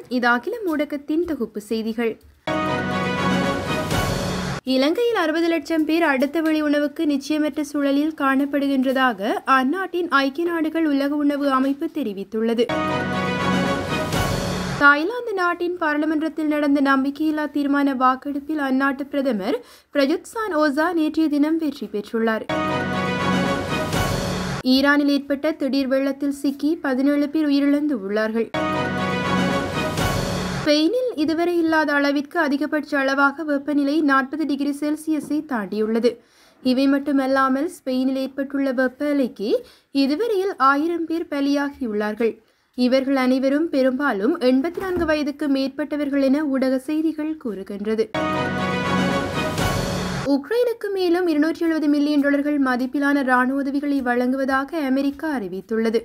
இது அகில ஊடகத்தின் தொகுப்பு செய்திகள் இலங்கையில் அறுபது லட்சம் பேர் அடுத்த வழி உணவுக்கு நிச்சயமற்ற சூழலில் காணப்படுகின்றதாக அந்நாட்டின் ஐக்கிய நாடுகள் உலக உணவு அமைப்பு தெரிவித்துள்ளது தாய்லாந்து நாட்டின் பாராளுமன்றத்தில் நடந்த நம்பிக்கையில்லா தீர்மான வாக்கெடுப்பில் அந்நாட்டு பிரதமர் பிரயுத் சான் ஓசா நேற்றைய தினம் வெற்றி பெற்றுள்ளார் ஈரானில் ஏற்பட்ட திடீர் வெள்ளத்தில் சிக்கி பதினேழு பேர் உயிரிழந்து உள்ளார்கள் ஸ்பெயினில் இதுவரை இல்லாத அளவிற்கு அதிகபட்ச அளவாக வெப்பநிலை நாற்பது டிகிரி செல்சியஸை தாண்டியுள்ளது இவை மட்டுமல்லாமல் ஸ்பெயினில் ஏற்பட்டுள்ள வெப்ப அலைக்கு இதுவரையில் ஆயிரம் பேர் பலியாகியுள்ளார்கள் இவர்கள் அனைவரும் பெரும்பாலும் எண்பத்தி நான்கு வயதுக்கு மேற்பட்டவர்கள் என ஊடக செய்திகள் கூறுகின்றது உக்ரைனுக்கு மேலும் இருநூற்றி எழுபது மில்லியன் டாலர்கள் மதிப்பிலான ராணுவ உதவிகளை வழங்குவதாக அமெரிக்கா அறிவித்துள்ளது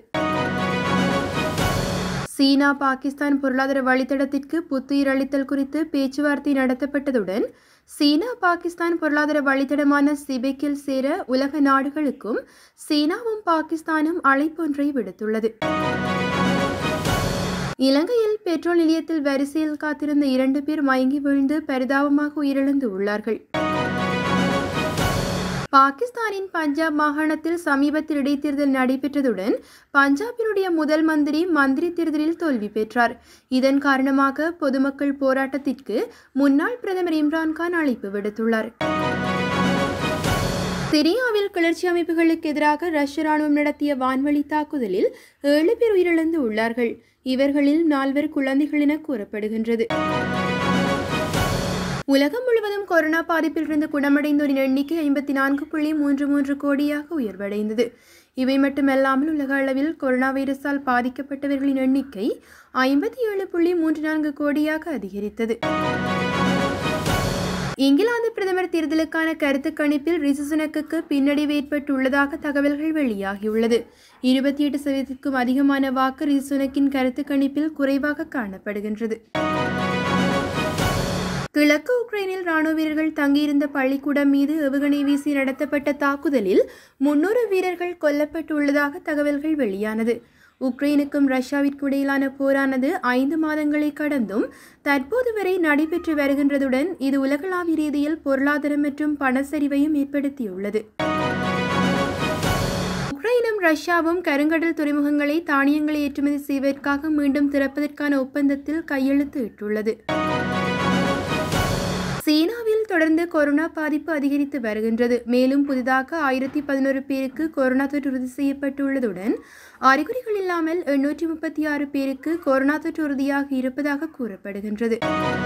சீனா பாகிஸ்தான் பொருளாதார வழித்தடத்திற்கு புத்துயிர் அளித்தல் குறித்து பேச்சுவார்த்தை நடத்தப்பட்டதுடன் சீனா பாகிஸ்தான் பொருளாதார வழித்தடமான சிபெக்கில் சேர உலக நாடுகளுக்கும் சீனாவும் பாகிஸ்தானும் அழைப்பொன்றை விடுத்துள்ளது இலங்கையில் பெட்ரோல் நிலையத்தில் வரிசையில் காத்திருந்த இரண்டு பேர் மயங்கி விழுந்து பரிதாபமாக உயிரிழந்து உள்ளார்கள் பாகிஸ்தானின் பஞ்சாப் மாகாணத்தில் சமீபத்தில் இடைத்தேர்தல் நடைபெற்றதுடன் பஞ்சாபினுடைய முதல் மந்திரி மந்திரி தேர்தலில் தோல்வி பெற்றார் இதன் காரணமாக பொதுமக்கள் போராட்டத்திற்கு முன்னாள் பிரதமர் இம்ரான்கான் அழைப்பு விடுத்துள்ளார் சிரியாவில் கிளர்ச்சி அமைப்புகளுக்கு எதிராக ரஷ்ய ராணுவம் நடத்திய வான்வழி தாக்குதலில் ஏழு பேர் உயிரிழந்து உள்ளார்கள் இவர்களில் நால்வர் குழந்தைகள் என கூறப்படுகின்றது உலகம் முழுவதும் கொரோனா பாதிப்பிலிருந்து குணமடைந்தோரின் எண்ணிக்கை ஐம்பத்தி நான்கு புள்ளி மூன்று மூன்று கோடியாக உயர்வடைந்தது இவை மட்டுமல்லாமல் உலக அளவில் கொரோனா வைரஸால் பாதிக்கப்பட்டவர்களின் எண்ணிக்கை ஐம்பத்தி ஏழு புள்ளி மூன்று நான்கு கோடியாக அதிகரித்தது இங்கிலாந்து பிரதமர் தேர்தலுக்கான கருத்து கணிப்பில் ரிசுசுனக்கு பின்னடைவு ஏற்பட்டுள்ளதாக தகவல்கள் வெளியாகியுள்ளது இருபத்தி எட்டு சதவீதத்திற்கும் அதிகமான வாக்கு ரிசுசுனக்கின் கருத்து கணிப்பில் குறைவாக காணப்படுகின்றது கிழக்கு உக்ரைனில் ராணுவ வீரர்கள் தங்கியிருந்த பள்ளிக்கூடம் மீது ஏவுகணை வீசி நடத்தப்பட்ட தாக்குதலில் முன்னூறு வீரர்கள் கொல்லப்பட்டுள்ளதாக தகவல்கள் வெளியானது உக்ரைனுக்கும் ரஷ்யாவிற்கும் இடையிலான போரானது ஐந்து மாதங்களை கடந்தும் தற்போது வரை நடைபெற்று வருகின்றதுடன் இது உலகளாவிய ரீதியில் பொருளாதாரம் மற்றும் பணச்சரிவையும் ஏற்படுத்தியுள்ளது உக்ரைனும் ரஷ்யாவும் கருங்கடல் துறைமுகங்களை தானியங்களை ஏற்றுமதி செய்வதற்காக மீண்டும் திறப்பதற்கான ஒப்பந்தத்தில் கையெழுத்து இட்டுள்ளது சீனாவில் தொடர்ந்து கொரோனா பாதிப்பு அதிகரித்து வருகின்றது மேலும் புதிதாக ஆயிரத்தி பதினோரு பேருக்கு கொரோனா தொற்று உறுதி செய்யப்பட்டுள்ளதுடன் அறிகுறிகள் இல்லாமல் எண்ணூற்றி முப்பத்தி ஆறு பேருக்கு கொரோனா தொற்று உறுதியாக இருப்பதாக கூறப்படுகின்றது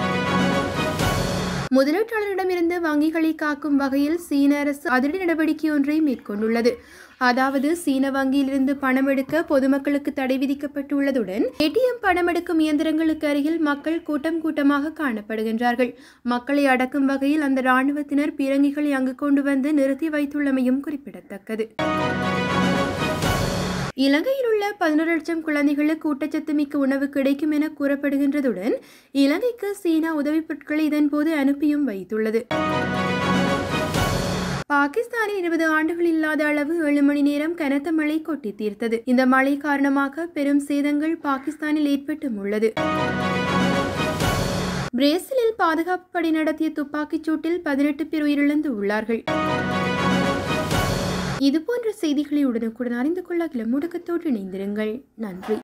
முதலீட்டாளரிடமிருந்து வங்கிகளை காக்கும் வகையில் சீன அரசு அதிரடி நடவடிக்கை ஒன்றை மேற்கொண்டுள்ளது அதாவது சீன வங்கியிலிருந்து பணம் எடுக்க பொதுமக்களுக்கு தடை விதிக்கப்பட்டுள்ளதுடன் ஏடிஎம் பணம் எடுக்கும் இயந்திரங்களுக்கு அருகில் மக்கள் கூட்டம் கூட்டமாக காணப்படுகின்றார்கள் மக்களை அடக்கும் வகையில் அந்த இராணுவத்தினர் பீரங்கிகளை அங்கு கொண்டு வந்து நிறுத்தி வைத்துள்ளமையும் குறிப்பிடத்தக்கது இலங்கையில் உள்ள பதினொரு லட்சம் குழந்தைகளுக்கு ஊட்டச்சத்து மிக்க உணவு கிடைக்கும் என கூறப்படுகின்றதுடன் இலங்கைக்கு சீனா உதவிப் பொருட்களை இதன்போது அனுப்பியும் வைத்துள்ளது பாகிஸ்தானில் இருபது ஆண்டுகள் இல்லாத அளவு ஏழு மணி நேரம் கனத்த மழை கொட்டி தீர்த்தது இந்த மழை காரணமாக பெரும் சேதங்கள் பாகிஸ்தானில் ஏற்பட்டும் உள்ளது பிரேசிலில் பாதுகாப்பு படை நடத்திய துப்பாக்கிச் சூட்டில் பதினெட்டு பேர் உயிரிழந்து உள்ளார்கள் இதுபோன்ற செய்திகளை உடனுக்குடன் அறிந்து கொள்ள கிளமுடக்கத்தோடு இணைந்திருங்கள் நன்றி